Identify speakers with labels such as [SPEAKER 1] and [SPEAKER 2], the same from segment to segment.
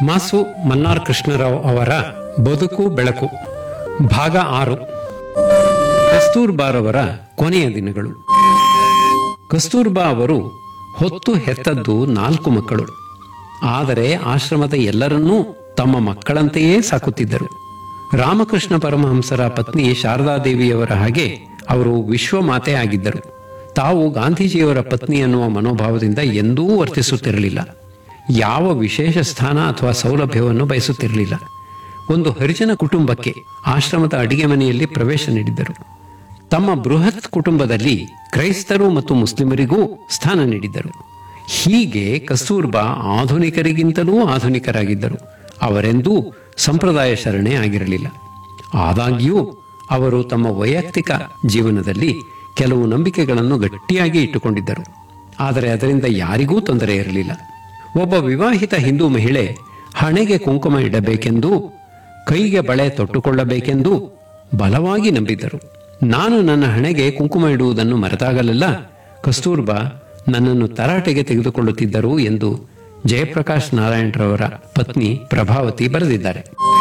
[SPEAKER 1] ಮಾಸು ಮನ್ನಾರ್ ಕೃಷ್ಣರಾವ್ ಅವರ ಬದುಕು ಬೆಳಕು ಭಾಗ ಆರು ಕಸ್ತೂರ್ಬಾರವರ ಕೊನೆಯ ದಿನಗಳು ಕಸ್ತೂರ್ಬಾ ಅವರು ಹೊತ್ತು ಹೆತ್ತದ್ದು ನಾಲ್ಕು ಮಕ್ಕಳು ಆದರೆ ಆಶ್ರಮದ ಎಲ್ಲರನ್ನೂ ತಮ್ಮ ಮಕ್ಕಳಂತೆಯೇ ಸಾಕುತ್ತಿದ್ದರು ರಾಮಕೃಷ್ಣ ಪರಮಹಂಸರ ಪತ್ನಿ ಶಾರದಾದೇವಿಯವರ ಹಾಗೆ ಅವರು ವಿಶ್ವಮಾತೆ ಆಗಿದ್ದರು ತಾವು ಗಾಂಧೀಜಿಯವರ ಪತ್ನಿ ಅನ್ನುವ ಮನೋಭಾವದಿಂದ ಎಂದೂ ವರ್ತಿಸುತ್ತಿರಲಿಲ್ಲ ಯಾವ ವಿಶೇಷ ಸ್ಥಾನ ಅಥವಾ ಸೌಲಭ್ಯವನ್ನು ಬಯಸುತ್ತಿರಲಿಲ್ಲ ಒಂದು ಹರಿಜನ ಕುಟುಂಬಕ್ಕೆ ಆಶ್ರಮದ ಅಡಿಗೆ ಮನೆಯಲ್ಲಿ ಪ್ರವೇಶ ನೀಡಿದ್ದರು ತಮ್ಮ ಬೃಹತ್ ಕುಟುಂಬದಲ್ಲಿ ಕ್ರೈಸ್ತರು ಮತ್ತು ಮುಸ್ಲಿಮರಿಗೂ ಸ್ಥಾನ ನೀಡಿದ್ದರು ಹೀಗೆ ಕಸ್ತೂರ್ಬಾ ಆಧುನಿಕರಿಗಿಂತಲೂ ಆಧುನಿಕರಾಗಿದ್ದರು ಅವರೆಂದೂ ಸಂಪ್ರದಾಯ ಶರಣೆ ಆಗಿರಲಿಲ್ಲ ಆದಾಗ್ಯೂ ಅವರು ತಮ್ಮ ವೈಯಕ್ತಿಕ ಜೀವನದಲ್ಲಿ ಕೆಲವು ನಂಬಿಕೆಗಳನ್ನು ಗಟ್ಟಿಯಾಗಿ ಇಟ್ಟುಕೊಂಡಿದ್ದರು ಆದರೆ ಅದರಿಂದ ಯಾರಿಗೂ ತೊಂದರೆ ಇರಲಿಲ್ಲ ಒಬ್ಬ ವಿವಾಹಿತ ಹಿಂದೂ ಮಹಿಳೆ ಹಣೆಗೆ ಕುಂಕುಮ ಇಡಬೇಕೆಂದು ಕೈಗೆ ಬಳೆ ತೊಟ್ಟುಕೊಳ್ಳಬೇಕೆಂದು ಬಲವಾಗಿ ನಂಬಿದ್ದರು ನಾನು ನನ್ನ ಹಣೆಗೆ ಕುಂಕುಮ ಇಡುವುದನ್ನು ಮರೆತಾಗಲೆಲ್ಲ ಕಸ್ತೂರ್ಬಾ ನನ್ನನ್ನು ತರಾಟೆಗೆ ತೆಗೆದುಕೊಳ್ಳುತ್ತಿದ್ದರು ಎಂದು ಜಯಪ್ರಕಾಶ್ ನಾರಾಯಣರವರ ಪತ್ನಿ ಪ್ರಭಾವತಿ ಬರೆದಿದ್ದಾರೆ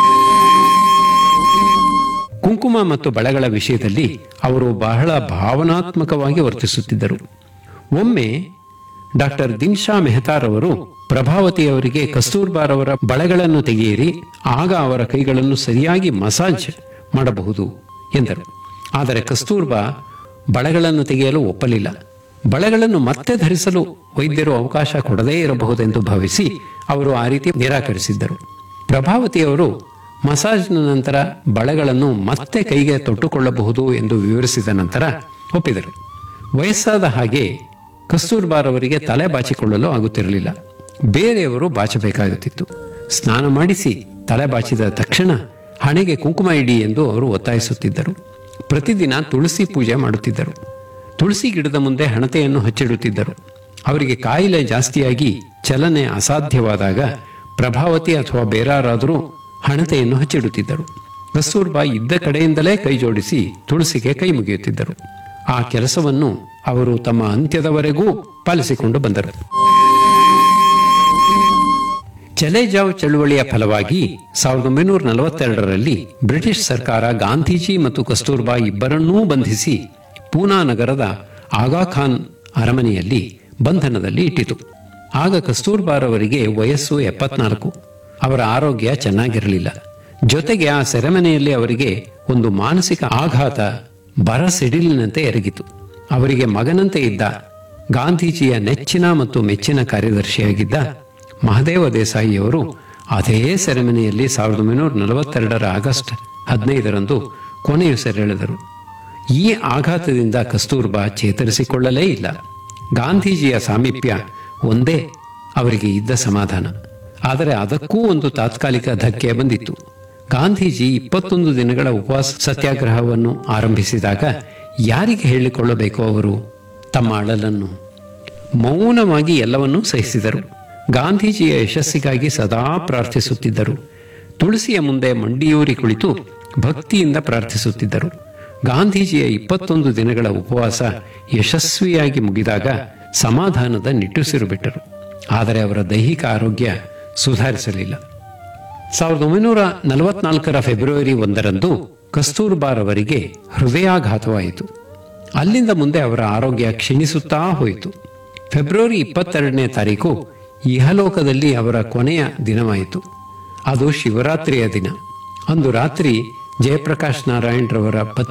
[SPEAKER 1] ಕುಂಕುಮ ಮತ್ತು ಬಳೆಗಳ ವಿಷಯದಲ್ಲಿ ಅವರು ಬಹಳ ಭಾವನಾತ್ಮಕವಾಗಿ ವರ್ತಿಸುತ್ತಿದ್ದರು ಒಮ್ಮೆ ಡಾಕ್ಟರ್ ದಿನ್ಶಾ ಮೆಹತಾರವರು ಪ್ರಭಾವತಿಯವರಿಗೆ ಕಸ್ತೂರ್ಬಾರವರ ಬಳೆಗಳನ್ನು ತೆಗೆಯಿರಿ ಆಗ ಅವರ ಕೈಗಳನ್ನು ಸರಿಯಾಗಿ ಮಸಾಜ್ ಮಾಡಬಹುದು ಎಂದರು ಆದರೆ ಕಸ್ತೂರ್ಬಾ ಬಳೆಗಳನ್ನು ತೆಗೆಯಲು ಒಪ್ಪಲಿಲ್ಲ ಬಳೆಗಳನ್ನು ಮತ್ತೆ ಧರಿಸಲು ವೈದ್ಯರು ಅವಕಾಶ ಕೊಡದೇ ಇರಬಹುದೆಂದು ಭಾವಿಸಿ ಅವರು ಆ ರೀತಿ ನಿರಾಕರಿಸಿದ್ದರು ಪ್ರಭಾವತಿಯವರು ಮಸಾಜ್ನ ನಂತರ ಬಳೆಗಳನ್ನು ಮತ್ತೆ ಕೈಗೆ ತೊಟ್ಟುಕೊಳ್ಳಬಹುದು ಎಂದು ವಿವರಿಸಿದ ನಂತರ ಒಪ್ಪಿದರು ವಯಸ್ಸಾದ ಹಾಗೆ ಕಸ್ತೂರ್ಬಾರವರಿಗೆ ತಲೆ ಬಾಚಿಕೊಳ್ಳಲು ಆಗುತ್ತಿರಲಿಲ್ಲ ಬೇರೆಯವರು ಬಾಚಬೇಕಾಗುತ್ತಿತ್ತು ಸ್ನಾನ ಮಾಡಿಸಿ ತಲೆ ಬಾಚಿದ ತಕ್ಷಣ ಹಣೆಗೆ ಕುಂಕುಮ ಇಡಿ ಎಂದು ಅವರು ಒತ್ತಾಯಿಸುತ್ತಿದ್ದರು ಪ್ರತಿದಿನ ತುಳಸಿ ಪೂಜೆ ಮಾಡುತ್ತಿದ್ದರು ತುಳಸಿ ಗಿಡದ ಮುಂದೆ ಹಣತೆಯನ್ನು ಹಚ್ಚಿಡುತ್ತಿದ್ದರು ಅವರಿಗೆ ಕಾಯಿಲೆ ಜಾಸ್ತಿಯಾಗಿ ಚಲನೆ ಅಸಾಧ್ಯವಾದಾಗ ಪ್ರಭಾವತಿ ಅಥವಾ ಬೇರಾರಾದರೂ ಹಣತೆಯನ್ನು ಹಚ್ಚಿಡುತ್ತಿದ್ದರು ಕಸ್ತೂರ್ಬಾ ಇದ್ದ ಕಡೆಯಿಂದಲೇ ಕೈ ಜೋಡಿಸಿ ತುಳಸಿಗೆ ಕೈ ಮುಗಿಯುತ್ತಿದ್ದರು ಆ ಕೆಲಸವನ್ನು ಅವರು ತಮ್ಮ ಅಂತ್ಯದವರೆಗೂ ಪಾಲಿಸಿಕೊಂಡು ಬಂದರು ಚಲೇಜಾವ್ ಚಳುವಳಿಯ ಫಲವಾಗಿ ಸಾವಿರದ ಒಂಬೈನೂರ ನಲವತ್ತೆರಡರಲ್ಲಿ ಬ್ರಿಟಿಷ್ ಸರ್ಕಾರ ಗಾಂಧೀಜಿ ಮತ್ತು ಕಸ್ತೂರ್ಬಾ ಇಬ್ಬರನ್ನೂ ಬಂಧಿಸಿ ಪೂನಾ ನಗರದ ಆಗಾ ಖಾನ್ ಅರಮನೆಯಲ್ಲಿ ಬಂಧನದಲ್ಲಿ ಇಟ್ಟಿತು ಆಗ ಕಸ್ತೂರ್ಬಾರವರಿಗೆ ವಯಸ್ಸು ಎಪ್ಪತ್ನಾಲ್ಕು ಅವರ ಆರೋಗ್ಯ ಚೆನ್ನಾಗಿರಲಿಲ್ಲ ಜೊತೆಗೆ ಆ ಸೆರೆಮನೆಯಲ್ಲಿ ಅವರಿಗೆ ಒಂದು ಮಾನಸಿಕ ಆಘಾತ ಬರ ಸಿಡಿಲಿನಂತೆ ಎರಗಿತು ಅವರಿಗೆ ಮಗನಂತೆ ಇದ್ದ ಗಾಂಧೀಜಿಯ ನೆಚ್ಚಿನ ಮತ್ತು ಮೆಚ್ಚಿನ ಕಾರ್ಯದರ್ಶಿಯಾಗಿದ್ದ ಮಹದೇವ ದೇಸಾಯಿಯವರು ಅದೇ ಸೆರೆಮನೆಯಲ್ಲಿ ಸಾವಿರದ ಒಂಬೈನೂರ ನಲವತ್ತೆರಡರ ಆಗಸ್ಟ್ ಹದಿನೈದರಂದು ಕೊನೆಯುಸಿರೆಳೆದರು ಈ ಆಘಾತದಿಂದ ಕಸ್ತೂರ್ಬಾ ಚೇತರಿಸಿಕೊಳ್ಳಲೇ ಇಲ್ಲ ಗಾಂಧೀಜಿಯ ಸಾಮೀಪ್ಯ ಒಂದೇ ಅವರಿಗೆ ಇದ್ದ ಸಮಾಧಾನ ಆದರೆ ಅದಕ್ಕೂ ಒಂದು ತಾತ್ಕಾಲಿಕ ಧಕ್ಕೆ ಬಂದಿತ್ತು ಗಾಂಧೀಜಿ ಇಪ್ಪತ್ತೊಂದು ದಿನಗಳ ಉಪವಾಸ ಸತ್ಯಾಗ್ರಹವನ್ನು ಆರಂಭಿಸಿದಾಗ ಯಾರಿಗೆ ಹೇಳಿಕೊಳ್ಳಬೇಕು ಅವರು ತಮ್ಮ ಅಳಲನ್ನು ಮೌನವಾಗಿ ಎಲ್ಲವನ್ನೂ ಸಹಿಸಿದರು ಗಾಂಧೀಜಿಯ ಯಶಸ್ಸಿಗಾಗಿ ಸದಾ ಪ್ರಾರ್ಥಿಸುತ್ತಿದ್ದರು ತುಳಸಿಯ ಮುಂದೆ ಮಂಡಿಯೂರಿ ಕುಳಿತು ಭಕ್ತಿಯಿಂದ ಪ್ರಾರ್ಥಿಸುತ್ತಿದ್ದರು ಗಾಂಧೀಜಿಯ ಇಪ್ಪತ್ತೊಂದು ದಿನಗಳ ಉಪವಾಸ ಯಶಸ್ವಿಯಾಗಿ ಮುಗಿದಾಗ ಸಮಾಧಾನದ ನಿಟ್ಟುಸಿರು ಬಿಟ್ಟರು ಆದರೆ ಅವರ ದೈಹಿಕ ಆರೋಗ್ಯ ಸುಧಾರಿಸಲಿಲ್ಲ ಸಾವಿರದ ಒಂಬೈನೂರ ನಲವತ್ನಾಲ್ಕರ ಫೆಬ್ರವರಿ ಒಂದರಂದು ಕಸ್ತೂರ್ಬಾರವರಿಗೆ ಹೃದಯಾಘಾತವಾಯಿತು ಅಲ್ಲಿಂದ ಮುಂದೆ ಅವರ ಆರೋಗ್ಯ ಕ್ಷೀಣಿಸುತ್ತಾ ಹೋಯಿತು ಫೆಬ್ರವರಿ ಇಪ್ಪತ್ತೆರಡನೇ ತಾರೀಕು ಇಹಲೋಕದಲ್ಲಿ ಅವರ ಕೊನೆಯ ದಿನವಾಯಿತು ಅದು ಶಿವರಾತ್ರಿಯ ದಿನ ಅಂದು ರಾತ್ರಿ ಜಯಪ್ರಕಾಶ್ ನಾರಾಯಣ್ ರವರ ಪತ್ನಿ